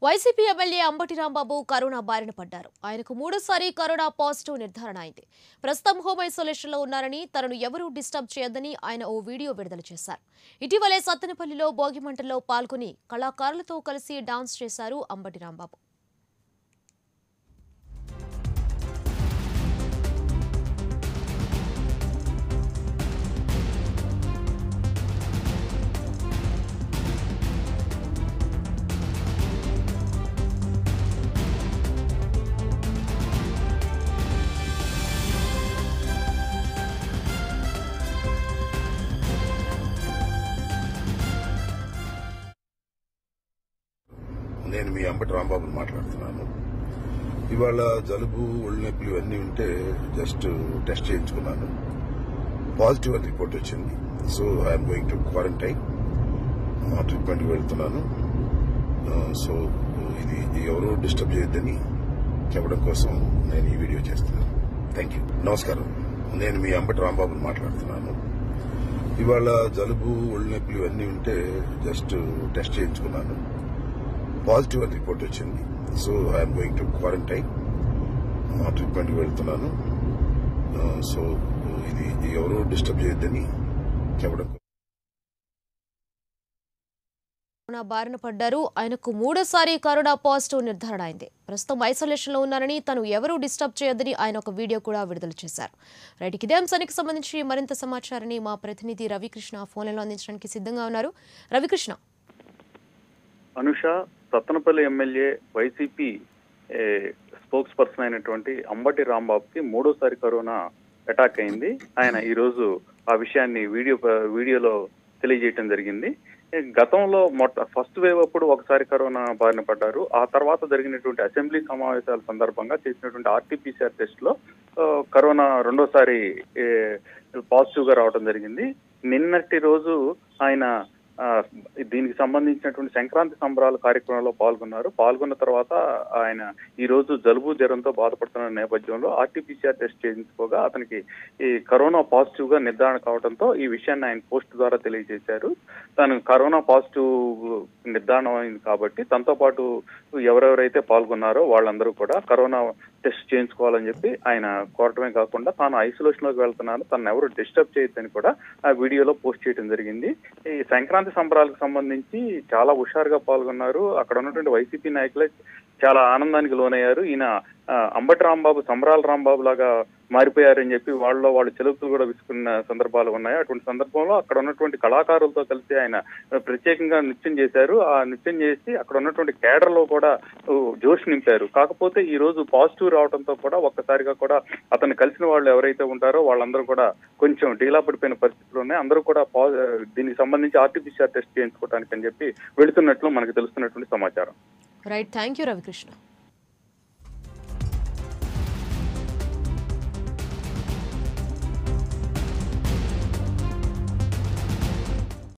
YCP MLA Ambati Rambabu corona బారిన పడ్డారు ఆయనకు మూడోసారి కరోనా పాజిటివ్ నిర్ధారణ అయింది ప్రస్తుతం హోమ్ ఐసోలేషన్ లో ఉన్నారని తనను ఎవరూ డిస్టర్బ్ చేయొద్దని ఆయన ఓ వీడియో విడుదల చేశారు ఇటీవలే సత్తెనపల్లిలో భోగిమంటల్లో పాల్గొని కళాకారులతో కలిసి డాన్స్ చేశారు అంబటి రాంబాబు నేను మీ అంబటి రాంబాబుని మాట్లాడుతున్నాను ఇవాళ జలుబు ఒళ్ళు నొప్పులు ఇవన్నీ ఉంటే జస్ట్ టెస్ట్ చేయించుకున్నాను పాజిటివ్ అని రిపోర్ట్ వచ్చింది so I'm going to quarantine ట్రీట్మెంట్కి వెళ్తున్నాను సో ఇది ఎవరు డిస్టర్బ్ చేయొద్దని చెప్పడం కోసం నేను ఈ వీడియో చేస్తున్నాను థ్యాంక్ యూ నమస్కారం నేను మీ అంబటి రాంబాబుని మాట్లాడుతున్నాను ఇవాళ జలుబు ఒళ్ళు నొప్పులు ఇవన్నీ ఉంటే జస్ట్ టెస్ట్ చేయించుకున్నాను పాజిటివ్ అని రిపోర్ట్ వచ్చింది so I'm going to quarantine ట్రీట్మెంట్కి వెళ్తున్నాను సో ఇది ఎవరు డిస్టర్బ్ చేయొద్దని చెప్పడం కోసం కరోనా బారిన పడ్డారు ఆయనకు మూడోసారి కరోనా పాజిటివ్ నిర్ధారణ అయింది ప్రస్తుతం ఐసోలేషన్ లో ఉన్నారని తను ఎవరూ డిస్టర్బ్ చేయొద్దని ఆయన ఒక వీడియో కూడా విడుదల చేశారు రైట్ ఇదే అంశానికి సంబంధించి మరింత సమాచారాన్ని మా ప్రతినిధి రవికృష్ణ ఫోన్లలో అందించడానికి సిద్ధంగా ఉన్నారు Ravikrishna Anusha Sattenapalli MLA YCP spokesperson అయినటువంటి అంబటి రాంబాబుకి మూడోసారి కరోనా అటాక్ అయింది ఆయన ఈ రోజు ఆ విషయాన్ని వీడియో వీడియోలో తెలియజేయటం జరిగింది ఏ, గతంలో మొట్ట ఫస్ట్ వేవ్ అప్పుడు ఒకసారి కరోనా బారిన పడ్డారు ఆ తర్వాత జరిగినటువంటి అసెంబ్లీ సమావేశాల సందర్భంగా చేసినటువంటి ఆర్టీపీసీఆర్ టెస్ట్ లో ఆ, కరోనా రెండోసారి పాజిటివ్ గా రావడం జరిగింది నిన్నటి రోజు ఆయన ఆ, దీనికి సంబంధించినటువంటి సంక్రాంతి సంబరాల కార్యక్రమంలో పాల్గొన్నారు పాల్గొన్న తర్వాత ఆయన ఈ రోజు జలుబు జ్వరంతో బాధపడుతున్న నేపథ్యంలో ఆర్టీపీసీఆర్ టెస్ట్ చేయించుకోగా అతనికి ఈ కరోనా పాజిటివ్ గా నిర్ధారణ కావడంతో ఈ విషయాన్ని ఆయన పోస్ట్ ద్వారా తెలియజేశారు తను కరోనా పాజిటివ్ నిర్ధారణ అయింది కాబట్టి తనతో పాటు ఎవరెవరైతే పాల్గొన్నారో వాళ్ళందరూ కూడా కరోనా టెస్ట్ చేయించుకోవాలని చెప్పి ఆయన కోరటమే కాకుండా తాను ఐసోలేషన్ లోకి వెళ్తున్నాను తను ఎవరు డిస్టర్బ్ చేయొద్దని కూడా ఆ వీడియోలో పోస్ట్ చేయడం జరిగింది ఈ సంక్రాంతి సంబరాలకు సంబంధించి చాలా హుషారుగా పాల్గొన్నారు అక్కడ ఉన్నటువంటి వైసీపీ నాయకులే చాలా ఆనందానికి లోనయ్యారు ఈయన ఆ, అంబటి రాంబాబు సంబరాల రాంబాబు లాగా మారిపోయారని చెప్పి వాళ్ళలో వాళ్ళు చెలుపులు కూడా విసుకున్న సందర్భాలు ఉన్నాయి అటువంటి సందర్భంలో అక్కడ ఉన్నటువంటి కళాకారులతో కలిసి ఆయన ప్రత్యేకంగా నృత్యం చేశారు ఆ నృత్యం చేసి అక్కడ ఉన్నటువంటి కేడర్ లో కూడా ఓ, జోష్ నింపారు కాకపోతే ఈ రోజు పాజిటివ్ రావడంతో కూడా ఒక్కసారిగా కూడా అతను కలిసిన వాళ్ళు ఎవరైతే ఉంటారో వాళ్ళందరూ కూడా కొంచెం డీలా పడిపోయిన పరిస్థితులు ఉన్నాయి అందరూ కూడా పా- దీనికి సంబంధించి ఆర్టీపీసీఆర్ టెస్ట్ చేయించుకోవడానికి అని చెప్పి వెళుతున్నట్లు మనకు తెలుస్తున్నటువంటి సమాచారం రైట్ థ్యాంక్ యూ రవికృష్ణ